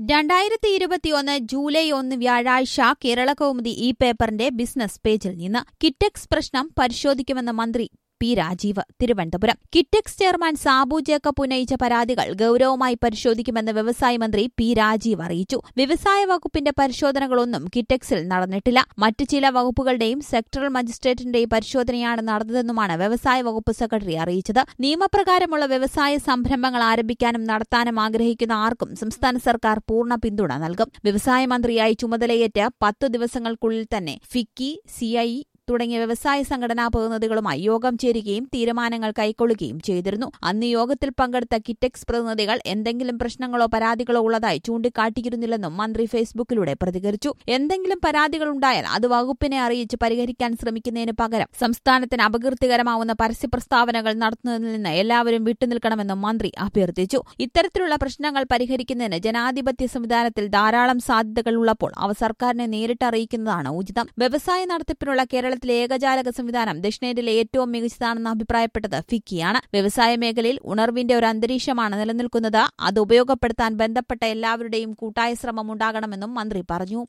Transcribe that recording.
രണ്ടായിരത്തി ഇരുപത്തിയൊന്ന് ജൂലൈ ഒന്ന് വ്യാഴാഴ്ച കേരള കൗമുദി ഈ പേപ്പറിന്റെ ബിസിനസ് പേജിൽ നിന്ന് കിറ്റക്സ് പ്രശ്നം പരിശോധിക്കുമെന്ന് മന്ത്രി പി രാജീവ് തിരുവനന്തപുരം കിറ്റക്സ് ചെയർമാൻ സാബു ജേക്കബ് ഉന്നയിച്ച പരാതികൾ ഗൌരവമായി പരിശോധിക്കുമെന്ന് വ്യവസായ മന്ത്രി പി രാജീവ് അറിയിച്ചു വ്യവസായ വകുപ്പിന്റെ പരിശോധനകളൊന്നും കിറ്റക്സിൽ നടന്നിട്ടില്ല മറ്റു ചില വകുപ്പുകളുടെയും സെക്ടറൽ മജിസ്ട്രേറ്റിന്റെയും പരിശോധനയാണ് നടന്നതെന്നുമാണ് വ്യവസായ വകുപ്പ് സെക്രട്ടറി അറിയിച്ചത് നിയമപ്രകാരമുള്ള വ്യവസായ സംരംഭങ്ങൾ ആരംഭിക്കാനും നടത്താനും ആഗ്രഹിക്കുന്ന ആർക്കും സംസ്ഥാന സർക്കാർ പൂർണ്ണ പിന്തുണ നൽകും വ്യവസായ മന്ത്രിയായി ചുമതലയേറ്റ് പത്തു ദിവസങ്ങൾക്കുള്ളിൽ തന്നെ ഫിക്കി സിഐ തുടങ്ങിയ വ്യവസായ സംഘടനാ പ്രതിനിധികളുമായി യോഗം ചേരുകയും തീരുമാനങ്ങൾ കൈക്കൊള്ളുകയും ചെയ്തിരുന്നു അന്ന് യോഗത്തിൽ പങ്കെടുത്ത കിറ്റക്സ് പ്രതിനിധികൾ എന്തെങ്കിലും പ്രശ്നങ്ങളോ പരാതികളോ ഉള്ളതായി ചൂണ്ടിക്കാട്ടിയിരുന്നില്ലെന്നും മന്ത്രി ഫേസ്ബുക്കിലൂടെ പ്രതികരിച്ചു എന്തെങ്കിലും പരാതികൾ ഉണ്ടായാൽ അത് വകുപ്പിനെ അറിയിച്ച് പരിഹരിക്കാൻ ശ്രമിക്കുന്നതിന് പകരം സംസ്ഥാനത്തിന് അപകീർത്തികരമാവുന്ന പരസ്യ പ്രസ്താവനകൾ നടത്തുന്നതിൽ നിന്ന് എല്ലാവരും വിട്ടുനിൽക്കണമെന്നും മന്ത്രി അഭ്യർത്ഥിച്ചു ഇത്തരത്തിലുള്ള പ്രശ്നങ്ങൾ പരിഹരിക്കുന്നതിന് ജനാധിപത്യ സംവിധാനത്തിൽ ധാരാളം സാധ്യതകൾ ഉള്ളപ്പോൾ അവ സർക്കാരിനെ നേരിട്ട് അറിയിക്കുന്നതാണ് ഉചിതം വ്യവസായ നടത്തിപ്പിനുള്ള കേരള കേരളത്തിലെ ഏകജാലക സംവിധാനം ദക്ഷിണേന്ത്യയിലെ ഏറ്റവും മികച്ചതാണെന്ന് അഭിപ്രായപ്പെട്ടത് ഫിക്കിയാണ് വ്യവസായ മേഖലയിൽ ഉണർവിന്റെ ഒരു അന്തരീക്ഷമാണ് നിലനിൽക്കുന്നത് അത് ഉപയോഗപ്പെടുത്താൻ ബന്ധപ്പെട്ട എല്ലാവരുടെയും കൂട്ടായ ശ്രമം ഉണ്ടാകണമെന്നും മന്ത്രി പറഞ്ഞു